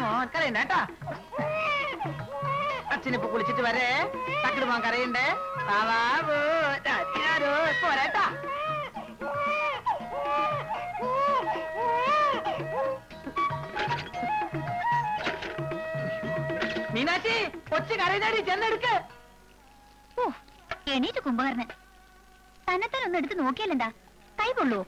മോൻ കരയണ്ട കേട്ടാ അച്ഛനിപ്പൊ കുളിച്ചിട്ട് വരേ തക്കിട് മോൻ കരയണ്ടേ ബാബാബോ ഞാനോ ഇപ്പൊ വരാട്ടാ മീനാക്ഷി കൊച്ചു കരയുന്നേടി ചെന്നെടുക്ക് ഓ എണീറ്റ് കുംഭകർണൻ തന്നെത്താൻ ഒന്ന് എടുത്ത് നോക്കിയാലെന്താ കൈ കൊള്ളുവോ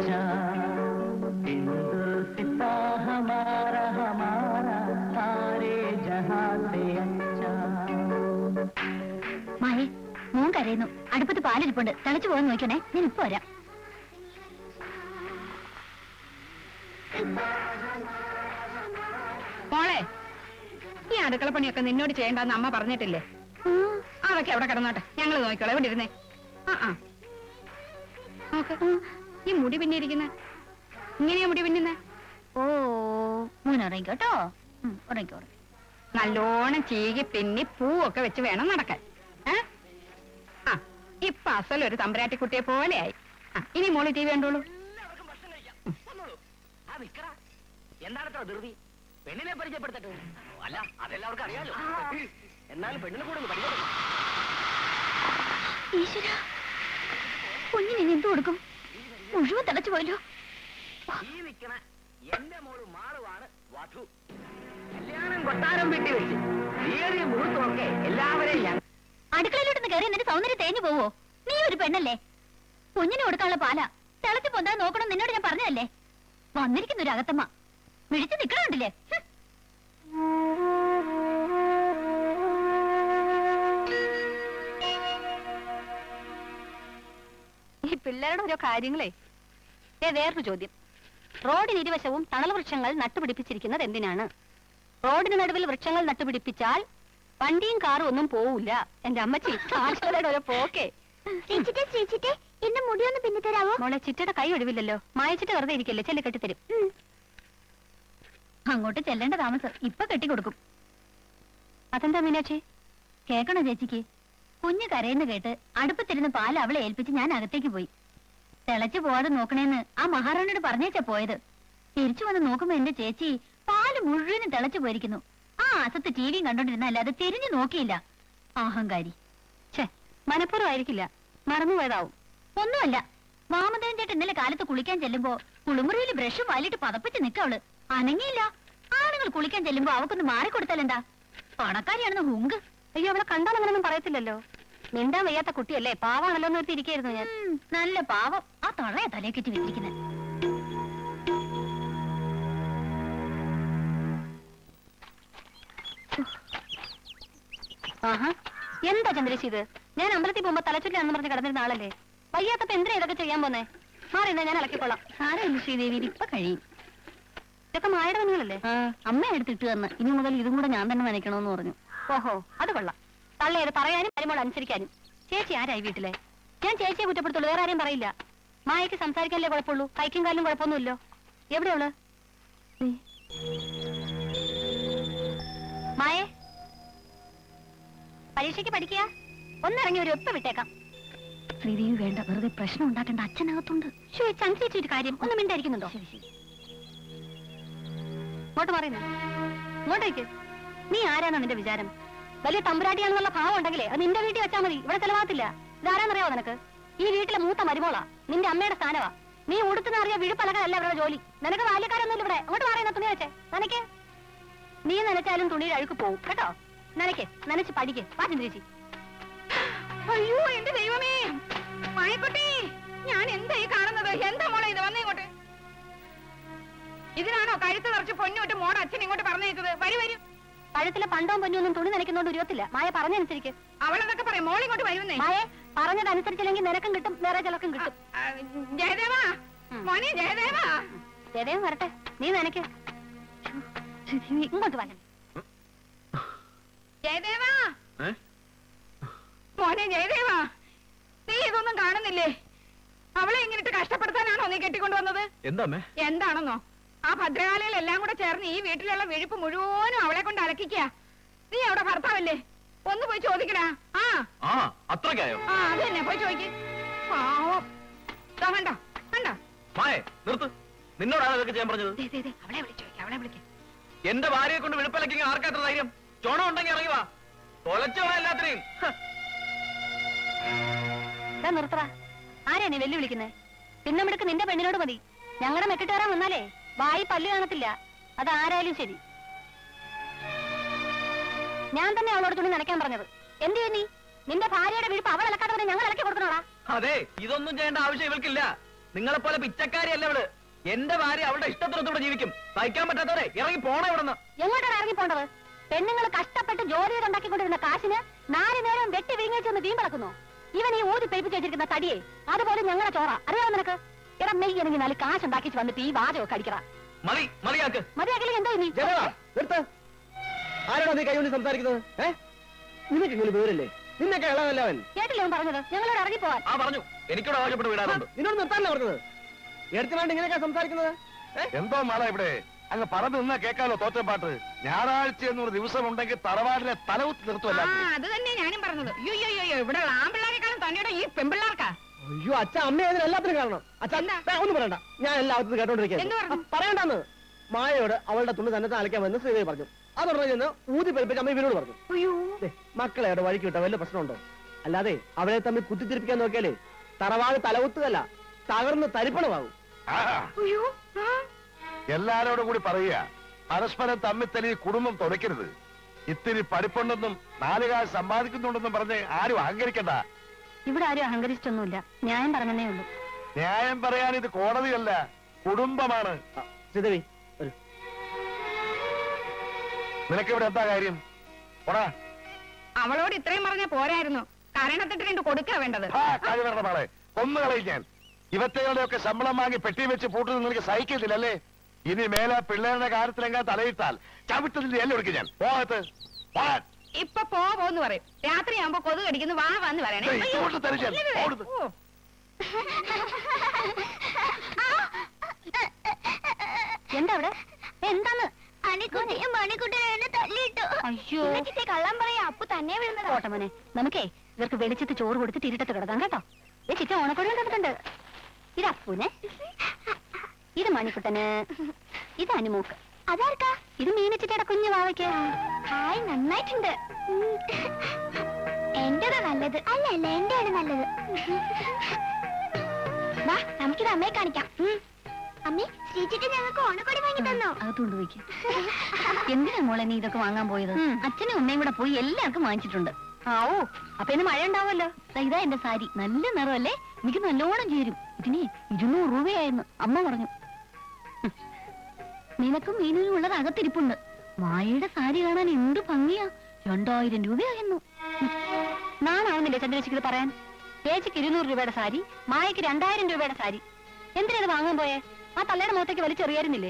മായേ മോൻ കരയുന്നു അടുപ്പത്ത് പാലിരിപ്പുണ്ട് തിളച്ചു പോകാൻ നോക്കണേ ഞാൻ ഇപ്പൊ വരാം മോളെ ഈ അടുക്കള പണിയൊക്കെ നിന്നോട് ചെയ്യണ്ടെന്ന് അമ്മ പറഞ്ഞിട്ടില്ലേ അതൊക്കെ അവിടെ കിടന്നോട്ടെ ഞങ്ങൾ നോക്കിക്കോളാം ഇവിടെ ഇരുന്നേ ആ ആ നോക്ക് ഈ മുടി പിന്നിരിക്കുന്ന ഇങ്ങനെയാ മുടി പിന്നുന്ന ഓ മോൻ ഉറങ്ങിക്കോട്ടോ ഉം, ഉറങ്ങിക്കോ ഉറങ്ങിക്കോ. നല്ലോണം ചീകി പിന്നി പൂവൊക്കെ വെച്ച് വേണം നടക്കാൻ ഏ? ആ ഇപ്പൊ അസലൊരു തമ്പരാട്ടി കുട്ടിയെ പോലെയായി ആ, ഇനി മോള് ടി വി കണ്ടോളൂ എന്താണ് ഇത്ര ധൃതി പെണ്ണിനെ പരിചയപ്പെടുത്തട്ടെ അല്ല അതെല്ലാവർക്കും അറിയാലോ എന്നാലും പെണ്ണിനെ കൂടെ ഒന്ന് പരിചയപ്പെടുത്തണം ഈശ്വര കുഞ്ഞിന് ഇനി എന്ത് കൊടുക്കും മുഴുവൻ തിളച്ചു പോയല്ലോ ഈ നിക്കണ എന്റെ മോള് മാളുവാണ് വധു കല്യാണം കൊട്ടാരം വീട്ടി വെച്ച് തീയറിയ മുഹൂർത്തമൊക്കെ എല്ലാവരെയും ഞാൻ അടുക്കളയിലോട്ടൊന്ന് കയറി നിന്റെ സൗന്ദര്യം തേഞ്ഞു പോവോ നീ ഒരു പെണ്ണല്ലേ കുഞ്ഞിന് കൊടുക്കാനുള്ള പാല തിളച്ചു പൊന്താ നോക്കണം നിന്നോട് ഞാൻ പറഞ്ഞതല്ലേ വന്നിരിക്കുന്ന ഒരു അകത്തമ്മ വിളിച്ചു നിക്കണുണ്ടല്ലേ ഈ പിള്ളേരുടെ ഓരോ കാര്യങ്ങളെ ഏ വേറൊരു ചോദ്യം റോഡിന് ഇരുവശവും തണൽ വൃക്ഷങ്ങൾ നട്ടുപിടിപ്പിച്ചിരിക്കുന്നത് എന്തിനാണ് റോഡിന് നടുവിൽ വൃക്ഷങ്ങൾ നട്ടുപിടിപ്പിച്ചാൽ വണ്ടിയും കാറും ഒന്നും പോവില്ല എന്റെ അമ്മച്ചി ആശയുടെ ഓരോ പോക്കേ ചേച്ചിട്ടെ ചേച്ചിട്ടെ എന്റെ മുടിയൊന്ന് പിന്നെ തരാവോ മോളെ ചിറ്റയുടെ കൈ ഒഴിവില്ലല്ലോ മായച്ചിട്ട് വെറുതെ ഇരിക്കല്ലേ ചെല്ലി കെട്ടിത്തരും അങ്ങോട്ട് ചെല്ലേണ്ട താമസം ഇപ്പൊ കെട്ടിക്കൊടുക്കും അതെന്താ മീനാക്ഷി കേക്കണോ ചേച്ചിക്ക് കുഞ്ഞ് കരയുന്ന കേട്ട് അടുപ്പത്തിരുന്ന് പാൽ അവളെ ഏൽപ്പിച്ച് ഞാൻ അകത്തേക്ക് പോയി തിളച്ചു പോവാതെ നോക്കണേന്ന് ആ മഹാറാണിയോട് പറഞ്ഞേച്ചാ പോയത് തിരിച്ചു വന്ന് നോക്കുമ്പോ എന്റെ ചേച്ചി പാല് മുഴുവനും തിളച്ചു പോയിരിക്കുന്നു ആ അസത്ത് ടി വിയും കണ്ടോണ്ടിരുന്ന അല്ലാതെ തിരിഞ്ഞു നോക്കിയില്ല അഹങ്കാരി ഛേ മനഃപൂർവ്വം ആയിരിക്കില്ല മറന്നുപോയതാവും ഒന്നുമല്ല മാമദേവൻ ചേട്ടൻ ഇന്നലെ കാലത്ത് കുളിക്കാൻ ചെല്ലുമ്പോ കുളിമുറിയിൽ ബ്രഷ് വാലിട്ട് പതപ്പിച്ച് നിക്ക അവള് അനങ്ങിയില്ല ആണുങ്ങൾ കുളിക്കാൻ ചെല്ലുമ്പോ അവക്കൊന്ന് മാറിക്കൊടുത്താലെന്താ പണക്കാരിയാണെന്ന് ഹുങ്ക് അയ്യോ അവളെ കണ്ടാൽ അങ്ങനെയൊന്നും പറയത്തില്ലല്ലോ മിണ്ടാൻ വയ്യാത്ത കുട്ടിയല്ലേ പാവാണല്ലോ എന്ന് ഓർത്തിരിക്കായിരുന്നു ഞാൻ ഉം, നല്ല പാവം ആ തൊള്ളയെ തലയെക്കെറ്റി വെച്ചിരിക്കുന്നത് ആഹാ എന്താ ചന്ദ്രശി ഇത് ഞാൻ അമ്പലത്തിൽ പോകുമ്പോ തലച്ചുറ്റാന്ന് പറഞ്ഞ് കിടന്നിരുന്ന ആളല്ലേ വയ്യാത്തപ്പോ എന്തിനാ ഇതൊക്കെ ചെയ്യാൻ പോന്നെ മാറി എന്നാ ഞാൻ ഇളക്കിക്കൊള്ളാം സാരമില്ല ശ്രീദേവി ഇപ്പൊ കഴിയും ഇതൊക്കെ മായുടെ പണികളല്ലേ അമ്മ എടുത്തിട്ട് തന്ന് ഇനി മുതൽ ഇതും കൂടെ ഞാൻ തന്നെ നനയ്ക്കണമെന്ന് പറഞ്ഞു ഓഹോ അത് കൊള്ളാം തള്ളയത് പറയാനും മരുമോൾ അനുസരിക്കാനും ചേച്ചി ആരായി വീട്ടിലെ ഞാൻ ചേച്ചിയെ കുറ്റപ്പെടുത്തുള്ളൂ വേറെ ആരെയും പറയില്ല മായക്ക് സംസാരിക്കാനല്ലേ കുഴപ്പമുള്ളൂ കൈക്കും കാലിനും കുഴപ്പമൊന്നുമില്ലോ എവിടെയുള്ളു മായേ പരീക്ഷയ്ക്ക് പഠിക്കുക ഒന്നിറങ്ങി ഒരു ഒപ്പ് വിട്ടേക്കാം ശ്രീദേവി വേണ്ട വെറുതെ പ്രശ്നം ഉണ്ടാക്കേണ്ട അച്ഛനകത്തുണ്ട് ഷോ ചന്ദ്രേച്ചി ഒരു കാര്യം ഒന്ന് മിണ്ടായിരിക്കുന്നുണ്ടോ ശരി ശരി ഇങ്ങോട്ട് പറയുന്നു ഇങ്ങോട്ടേക്ക് നീ ആരാണോ നിന്റെ വിചാരം വലിയ തമ്പുരാട്ടിയാണെന്നുള്ള ഭാവം ഉണ്ടെങ്കിലേ അത് നിന്റെ വീട്ടിൽ വെച്ചാൽ മതി ഇവിടെ ചെലവാകത്തില്ല ഇതാരാന്നറിയാവോ നിനക്ക് ഈ വീട്ടിലെ മൂത്ത മരുമോളാ നിന്റെ അമ്മയുടെ സ്ഥാനവാ നീ ഉടുത്തുന്ന അറിയ വിഴുപ്പലകല്ല അവരുടെ ജോലി നിനക്ക് ബാല്യക്കാരൊന്നുമില്ല ഇവിടെ അങ്ങോട്ട് പറയുന്ന തുണി വെച്ചേ നനയ്ക്ക് നീ നനച്ചാലും തുണിയുടെ അഴുക്ക് പോവും കേട്ടോ നനയ്ക്ക് നനച്ച് പഠിക്ക് വാ ചന്ദ്രേച്ചി അയ്യോ എന്റെ ദൈവമേ മായക്കുട്ടി ഞാൻ എന്താ ഈ കാണുന്നത് എന്താ മോളെ ഇത് വന്നേ ഇങ്ങോട്ട് ഇതിനാണോ കഴുത്ത് നിറച്ച് പൊന്നോട്ട് മോടെ അച്ഛൻ ഇങ്ങോട്ട് പറഞ്ഞേച്ചത് വരൂ വരൂ കഴുത്തിലെ പണ്ടവും പൊന്നൊന്നും തുണി നനയ്ക്കുന്നോണ്ട് ഉരുവത്തില്ല മായ പറഞ്ഞനുസരിക്ക് അവളെന്നൊക്കെ പറയും മോൾ ഇങ്ങോട്ട് വരുന്നേ മായ പറഞ്ഞതനുസരിച്ചില്ലെങ്കിൽ നിനക്കും കിട്ടും വേറെ ചിലക്കും കിട്ടും ജയദേവാ മോനെ ജയദേവാ ജയദേവൻ വരട്ടെ നീ നനയ്ക്ക് ഇങ്ങോട്ട് വന്നെ ജയദേവാ മോനെ ജയദേവാ നീ ഇതൊന്നും കാണുന്നില്ലേ അവളെ ഇങ്ങനിട്ട് കഷ്ടപ്പെടുത്താനാണോ നീ കെട്ടിക്കൊണ്ടുവന്നത് എന്താ അമ്മേ എന്താണെന്നോ ആ ഭദ്രകാളികൾ എല്ലാം കൂടെ ചേർന്ന് ഈ വീട്ടിലുള്ള വിഴുപ്പ് മുഴുവനും അവളെ കൊണ്ട് അലക്കിക്ക നീ അവിടെ ഭർത്താവല്ലേ ഒന്ന് പോയി ചോദിക്കടാ ആ ആ അത്രക്കായോ ആ അത് തന്നെ പോയി ചോദിക്ക് പാവം ദാ കണ്ടോ കണ്ടോ മായേ നിർത്ത് നിന്നോടാണ് ഇതൊക്കെ ചെയ്യാൻ പറഞ്ഞത് ദേ, ദേ, ദേ, അവളെ വിളിച്ചു ചോദിക്കാം അവളെ വിളിക്ക എന്റെ ഭാര്യയെ കൊണ്ട് വെളുപ്പലക്കെങ്കിൽ ആർക്കാത്ര ധൈര്യം ചോണം ഉണ്ടെങ്കിൽ ഇറങ്ങി വാ തൊലച്ചോളാം എല്ലാത്തിനെയും ഹ. ഇതാ നിർത്തറ ആരെയാ നീ വെല്ലുവിളിക്കുന്നേ പിന്നെ മിടുക്ക് നിന്റെ പെണ്ണിനോട് മതി ഞങ്ങളുടെ മെക്കിട്ട് കയറാൻ വന്നാലേ വായി പല്ല് കാണത്തില്ല അത് ആരായാലും ശരി ഞാൻ തന്നെ അവളോട് തുണി നനയ്ക്കാൻ പറഞ്ഞത് എന്ത് ചെയ്യും നീ നിന്റെ ഭാര്യയുടെ വീഴ്പ്പ് അവൾ ഇളക്കാതെ പറഞ്ഞ് ഞങ്ങൾ ഇളക്കി കൊടുക്കണോടാ അതെ ഇതൊന്നും ചെയ്യേണ്ട ആവശ്യം ഇവൾക്കില്ല നിങ്ങളെ പോലെ പിച്ചക്കാരിയല്ല ഇവള് എന്റെ ഭാര്യ അവളുടെ ഇഷ്ടത്തിനൊത്തുകൂടെ ജീവിക്കും സഹിക്കാൻ പറ്റാത്തവരെ ഇറങ്ങി പോണേ ഇവിടുന്ന് എങ്ങോട്ടാണ് ഇറങ്ങി പോണ്ടത് പെണ്ണുങ്ങൾ കഷ്ടപ്പെട്ട് ജോലി ചെയ്തുണ്ടാക്കിക്കൊണ്ടിരുന്ന കാശിന് നാല് നേരം വെട്ടി വിഴുങ്ങി ചെന്ന് വീം പറക്കുന്നു ഇവൻ ഈ ഊതി പെരുപ്പിച്ച് വെച്ചിരിക്കുന്ന തടിയെ അതുപോലെ ഞങ്ങളുടെ ചോറ അറിയാമോ നിനക്ക് ഇട മെയ് എനിക്ക് നാല് കാശ് ഉണ്ടാക്കിച്ച് വന്നിട്ട് ഈ വാചകമൊക്കെ അടിക്കറ മതി മതിയാക്ക് മതിയാക്കില്ല എന്തോ നീ നിർത്ത് ആരാണോ നീ കൈ കൊണ്ട് സംസാരിക്കുന്നത് ഏ നിനക്ക് ഇങ്ങനെ വിവരല്ലേ നിന്നൊക്കെ ഇളവല്ല അവൻ കേട്ടില്ലേ അവൻ പറഞ്ഞത് ഞങ്ങളോട് ഇറങ്ങി പോവാൻ ആ പറഞ്ഞു എനിക്കൂടെ ആവശ്യപ്പെട്ട് വിടാറുണ്ട് നിന്നോട് നിർത്താനല്ല പറഞ്ഞത് എടുത്തു വേണ്ട ഇങ്ങനെയൊക്കെ സംസാരിക്കുന്നത് എന്തോ നാളെ ഇവിടെ അങ്ങ് പറഞ്ഞു നിന്നാ കേക്കാലോ തോറ്റപ്പാട്ട് ഞായറാഴ്ച എന്നൊരു ദിവസം ഉണ്ടെങ്കിൽ തറവാടിനെ തലവുത്ത് നിർത്തുമല്ല അത് തന്നെ ഞാനും പറഞ്ഞത് അയ്യോ അയ്യോ അയ്യോ ഇവിടെ ആമ്പിള്ളാരെക്കാളും തന്നെയുടെ ഈ പെമ്പിള്ളാർക്കാ അയ്യോ അച്ഛ അമ്മ അതിന് എല്ലാത്തിനും കാരണം അച്ഛ എന്താ? ദേ, ഒന്നും പറയണ്ട ഞാൻ എല്ലാവരും എന്ത് കേട്ടോണ്ടിരിക്കുന്നു പറഞ്ഞു? പറയണ്ടെന്ന് മായയോട് അവളുടെ തുണി തന്നെ അലക്കാമെന്ന് ശ്രീദേവി പറഞ്ഞു അത് പറഞ്ഞു ചെന്ന് ഊതി പെരുപ്പിച്ച് അമ്മ ഇവരോട് പറഞ്ഞു ദേ, മക്കളെ അവിടെ വഴിക്ക് വിട്ട വല്ല പ്രശ്നമുണ്ടോ അല്ലാതെ അവരെ തമ്മിൽ കുത്തിത്തിരിപ്പിക്കാൻ നോക്കിയാലേ തറവാട് തലവുത്തുകല്ല തകർന്ന് തരിപ്പണമാകും എല്ലാരോടും കൂടി പറയുക പരസ്പരം തമ്മിൽ തല്ലി കുടുംബം തുറയ്ക്കരുത് ഇത്തിരി പഠിപ്പുണ്ടെന്നും നാലുകാൽ സമ്പാദിക്കുന്നുണ്ടെന്നും പറഞ്ഞ് ആരും അഹങ്കരിക്കണ്ട ഇവിടെ ആരും അഹങ്കരിച്ചിട്ടൊന്നുമില്ല ന്യായം പറഞ്ഞതേ ഉള്ളൂ ന്യായം പറയാൻ ഇത് കോടതിയല്ല കുടുംബമാണ് ആ, ശ്രീദേവി വരൂ. നിനക്ക് ഇവിടെ എന്താ കാര്യം പോടാ അവളോട് ഇത്രയും പറഞ്ഞ പോരായിരുന്നു കരണത്തിട്ട് രണ്ട് കൊടുക്കാ വേണ്ടത് ആ, കഴിവറ മാളെ കൊന്നു കളയും ഞാൻ ഇവറ്റകളുടെയൊക്കെ ശമ്പളം വാങ്ങി പെട്ടി വെച്ച് പൂട്ടുന്നത് നിനക്ക് സഹിക്കുന്നില്ലല്ലേ ഇനി മേലെ പിള്ളേരുടെ കാര്യത്തിലെങ്ങാൻ തലയിട്ടാൽ ചവിട്ടതിന്റെ എല്ലാം എടുക്കും ഞാൻ പോകത്ത് പോകാൻ ഇപ്പൊ പോ പോന്ന് പറയും രാത്രിയാകുമ്പോ കൊതു കടിക്കുന്നു വാ വന്ന് പറയണേ ദേ, അയ്യോ. ഇങ്ങോട്ട് തരിച്ചാൽ ഇല്ലല്ലേ? ഓടുന്നു. ഓ. എന്താ അവിടെ എന്താന്ന് അണിക്കുട്ടിയും മണിക്കുട്ടിയും എന്നെ തല്ലിയിട്ടു അയ്യോ കള്ളം പറയാ അപ്പു തന്നെ വീഴുന്നതാ പോട്ടെ മോനെ നമുക്കേ ഇവർക്ക് വെളിച്ചത്ത് ചോറ് കൊടുത്ത് ഇരുട്ടത്ത് കിടക്കാം കേട്ടോ ഏ ചിറ്റ ഓണക്കൊടി തന്നിട്ടുണ്ട് ഇത് അപ്പൂന് ഇത് മണിക്കുട്ടന് ഇത് അനുമൂക്ക് അതാർക്കാ ഇത് മീനച്ചിട്ടയുടെ കുഞ്ഞു വാവയ്ക്ക് ഹായ് നന്നായിട്ടുണ്ട് എന്റേതാ നല്ലത് അല്ല അല്ല എന്റെയാണ് നല്ലത് വാ നമുക്കിത് അമ്മയെ കാണിക്കാം അമ്മേ ശ്രീചിട്ട് ഞങ്ങൾക്ക് ഓണക്കൊടി വാങ്ങി തന്നോ അകത്തോണ്ട് പോയിക്ക് എന്തിനാ മോളെ നീ ഇതൊക്കെ വാങ്ങാൻ പോയത് അച്ഛനും അമ്മയും കൂടെ പോയി എല്ലാവർക്കും വാങ്ങിച്ചിട്ടുണ്ട് ആവോ അപ്പൊ ഇന്ന് മഴ ഉണ്ടാവല്ലോ ദാ ഇതാ എന്റെ സാരി നല്ല നിറമല്ലേ എനിക്ക് നല്ലോണം ചേരും ഇതിന് ഇരുന്നൂറ് രൂപയായിരുന്നു അമ്മ പറഞ്ഞു ഹും. നിനക്കും മീനിനും ഉള്ളത് അകത്തിരിപ്പുണ്ട് മായയുടെ സാരി കാണാൻ എന്ത് ഭംഗിയാ രണ്ടായിരം രൂപയായിരുന്നു ഹും. നാണാവുന്നില്ലേ ചന്ദ്രേച്ചിക്ക് ഇത് പറയാൻ ചേച്ചിക്ക് ഇരുന്നൂറ് രൂപയുടെ സാരി മായക്ക് രണ്ടായിരം രൂപയുടെ സാരി എന്തിനാ ഇത് വാങ്ങാൻ പോയേ ആ തള്ളയുടെ മുഖത്തേക്ക് വലിച്ചെറിയായിരുന്നില്ലേ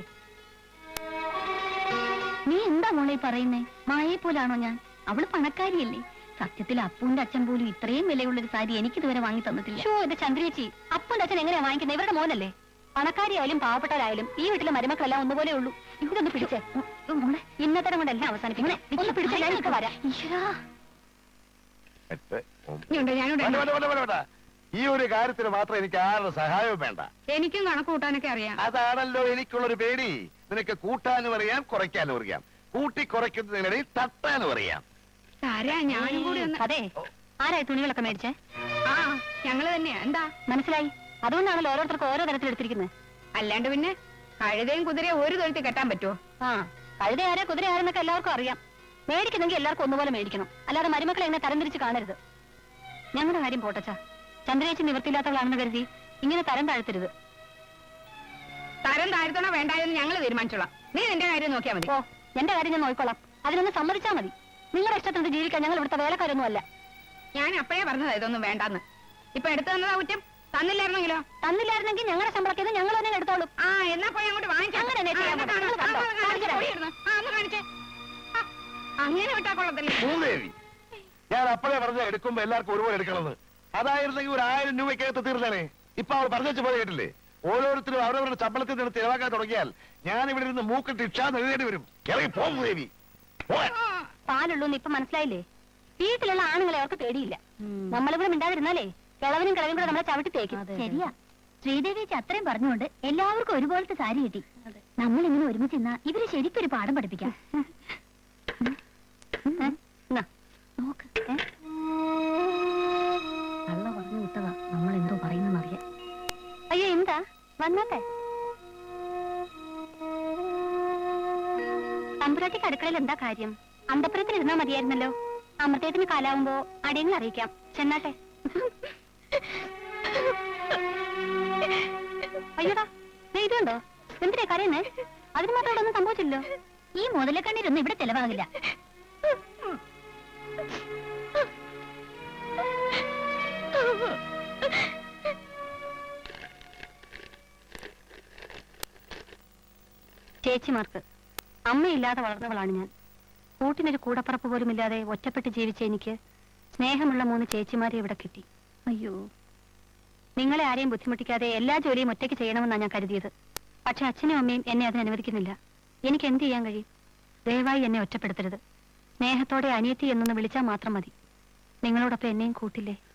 നീ എന്താ മോളെ ഈ പറയുന്നേ മായയെ പോലാണോ ഞാൻ അവള് പണക്കാരിയല്ലേ സത്യത്തിൽ അപ്പുന്റെ അച്ഛൻ പോലും ഇത്രയും വിലയുള്ള ഒരു സാരി എനിക്ക് ഇതുവരെ വാങ്ങി തന്നിട്ടില്ല ഷോ ഇത് ചന്ദ്രേച്ചി അപ്പുന്റെ അച്ഛൻ എങ്ങനെയാ വാങ്ങിക്കുന്നത് ഇവരുടെ മോനല്ലേ പണക്കാരിയായാലും പാവപ്പെട്ടവരായാലും ഈ വീട്ടിലെ മരുമക്കളെല്ലാം ഒന്നുപോലെ ഉള്ളൂ ഇതൊന്ന് പിടിച്ചേ ഉം, മോളെ ഇന്നത്തെ കൊണ്ട് എല്ലാം അവസാനിപ്പിക്കണേ ഒന്ന് പിടിച്ചേ ഞാനിപ്പോ വരാം ഈശ്വരാ എട്ട്, ഒമ്പത്. ഇനിയുണ്ട്, ഞാനുണ്ട്. വേണ്ട, വേണ്ട, വേണ്ട, വേണ്ട, വേണ്ട. ഈ ഒരു കാര്യത്തിന് മാത്രം എനിക്ക് ആരുടെ സഹായവും വേണ്ട എനിക്കും കണക്ക് കൂട്ടാനൊക്കെ അറിയാം അതാണല്ലോ എനിക്കുള്ളൊരു പേടി നിനക്ക് കൂട്ടാനും അറിയാം കുറയ്ക്കാനും അറിയാം കൂട്ടി കുറയ്ക്കുന്നതിനിടയിൽ തട്ടാനും അറിയാം സാരാ ഞാനും കൂടി ഒന്ന് അതെ ആരായി തുണികളൊക്കെ മേടിച്ചേ ആ ഞങ്ങള് തന്നെയാ എന്താ മനസ്സിലായി അതുകൊണ്ടാണല്ലോ ഓരോരുത്തർക്ക് ഓരോ തരത്തിൽ എടുത്തിരിക്കുന്നത് അല്ലാണ്ട് പിന്നെ കഴുതയും കുതിരയും ഒരു തൊഴുത്തി കെട്ടാൻ പറ്റുമോ ആ കഴുത ആരാ കുതിര ആരെന്നൊക്കെ എല്ലാവർക്കും അറിയാം മേടിക്കുന്നെങ്കിൽ എല്ലാവർക്കും ഒന്നുപോലെ മേടിക്കണം അല്ലാതെ മരുമക്കളെ എങ്ങനെ തരംതിരിച്ച് കാണരുത് ഞങ്ങളുടെ കാര്യം പോട്ടച്ച ചന്ദ്രേച്ചി നിവൃത്തിയില്ലാത്തവളാണെന്ന് കരുതി ഇങ്ങനെ തരം താഴ്ത്തരുത് തരം താഴ്ത്തണോ വേണ്ടായെന്ന് ഞങ്ങൾ തീരുമാനിച്ചോളാം നീ നിന്റെ കാര്യം നോക്കിയാ മതി ഓ എന്റെ കാര്യം ഞാൻ നോക്കിക്കോളാം അതിനൊന്ന് സമ്മതിച്ചാ മതി നിങ്ങളുടെ ഇഷ്ടത്തിന് ജീവിക്കാൻ ഞങ്ങൾ ഇവിടുത്തെ വേലക്കാരൊന്നും അല്ല ഞാൻ അപ്പഴേ പറഞ്ഞതാ ഇതൊന്നും വേണ്ടാന്ന് ഇപ്പൊ എടുത്തു തന്നതാ കുറ്റം തന്നില്ലായിരുന്നെങ്കിലോ തന്നില്ലായിരുന്നെങ്കിൽ ഞങ്ങളുടെ ശമ്പളത്തിൽ ഞങ്ങൾ തന്നെ എടുത്തോളും ആ എന്നാ പോയി അങ്ങോട്ട് വാങ്ങിക്കാം അങ്ങനെ തന്നെ ചെയ്യാൻ ആ, പറ്റും. ഒന്ന് നിങ്ങൾ കണ്ടോ? കാണിച്ച് കാണിച്ചു പോയി ഇടുന്നു. ആ, ഒന്ന് കാണിച്ചേ ആ, അങ്ങനെ വിട്ടാ കൊള്ളത്തില്ല ഭൂദേവി ഞാൻ അപ്പോഴേ പറഞ്ഞ എടുക്കുമ്പോ എല്ലാവർക്കും ഒരുപോലെ എടുക്കണമെന്ന് അതായിരുന്നെങ്കിൽ ഒരു ആയിരം രൂപയ്ക്കകത്ത് തീർന്നേനെ ഇപ്പൊ അവൾ പറഞ്ഞു പോലെ കേട്ടില്ലേ ഓരോരുത്തരും അവരവരുടെ ശമ്പളത്തിൽ നിന്ന് ചിലവാക്കാൻ തുടങ്ങിയാൽ ഞാൻ ഇവിടെ ഇരുന്ന് മൂക്കിട്ട് ഇക്ഷാന്ന് എഴുതേണ്ടി വരും ഇറങ്ങി പോ ഭൂദേവി പോകാൻ പാലുള്ളൂന്ന് ഇപ്പൊ മനസ്സിലായില്ലേ വീട്ടിലുള്ള ആണുങ്ങളെ അവർക്ക് പേടിയില്ല നമ്മളിവിടെ മിണ്ടാതിരുന്നാലേ കിളവനും കിളവനും കൂടെ നമ്മളെ ചവിട്ടി തേക്കും ശരിയാ ശ്രീദേവി ചേച്ചി അത്രയും പറഞ്ഞുകൊണ്ട് എല്ലാവർക്കും ഒരുപോലത്തെ സാരി കിട്ടി നമ്മൾ ഇങ്ങനെ ഒരുമിച്ച് നിന്നാ ഇവര് ശരിക്കൊരു പാഠം പഠിപ്പിക്കാം ഏ? എന്നാ, നോക്ക് ഏ? കള്ള പറഞ്ഞു വിട്ടതാ നമ്മൾ എന്തോ പറയുന്നറിയാം അയ്യോ എന്താ വന്നാട്ടെ തമ്പുരാട്ടിക്ക് അടുക്കളയിൽ എന്താ കാര്യം അന്തപ്പുരത്തിൽ ഇരുന്നാ മതിയായിരുന്നല്ലോ അമൃതത്തിന് കാലാവുമ്പോ അടിയങ്ങൾ അറിയിക്കാം ചെന്നാട്ടെ അയ്യോടാ ദേ ഇതുണ്ടോ എന്തിനാ കരയുന്നേ അതിന് മാത്രം ഇവിടെ ഒന്നും സംഭവിച്ചില്ലോ ഈ മുതലക്കണ്ണീരൊന്നും ഇവിടെ ചെലവാകില്ല ചേച്ചിമാർക്ക് അമ്മയില്ലാതെ വളർന്നവളാണ് ഞാൻ കൂട്ടിനൊരു കൂടപ്പറപ്പ് പോലും ഇല്ലാതെ ഒറ്റപ്പെട്ട് ജീവിച്ച എനിക്ക് സ്നേഹമുള്ള മൂന്ന് ചേച്ചിമാരെ ഇവിടെ കിട്ടി അയ്യോ നിങ്ങളെ ആരെയും ബുദ്ധിമുട്ടിക്കാതെ എല്ലാ ജോലിയും ഒറ്റയ്ക്ക് ചെയ്യണമെന്നാണ് ഞാൻ കരുതിയത് പക്ഷെ അച്ഛനും അമ്മയും എന്നെ അതിന് അനുവദിക്കുന്നില്ല എനിക്ക് എന്ത് ചെയ്യാൻ കഴിയും ദയവായി എന്നെ ഒറ്റപ്പെടുത്തരുത് സ്നേഹത്തോടെ അനിയത്തി എന്നൊന്ന് വിളിച്ചാൽ മാത്രം മതി നിങ്ങളോടൊപ്പം എന്നെയും കൂട്ടില്ലേ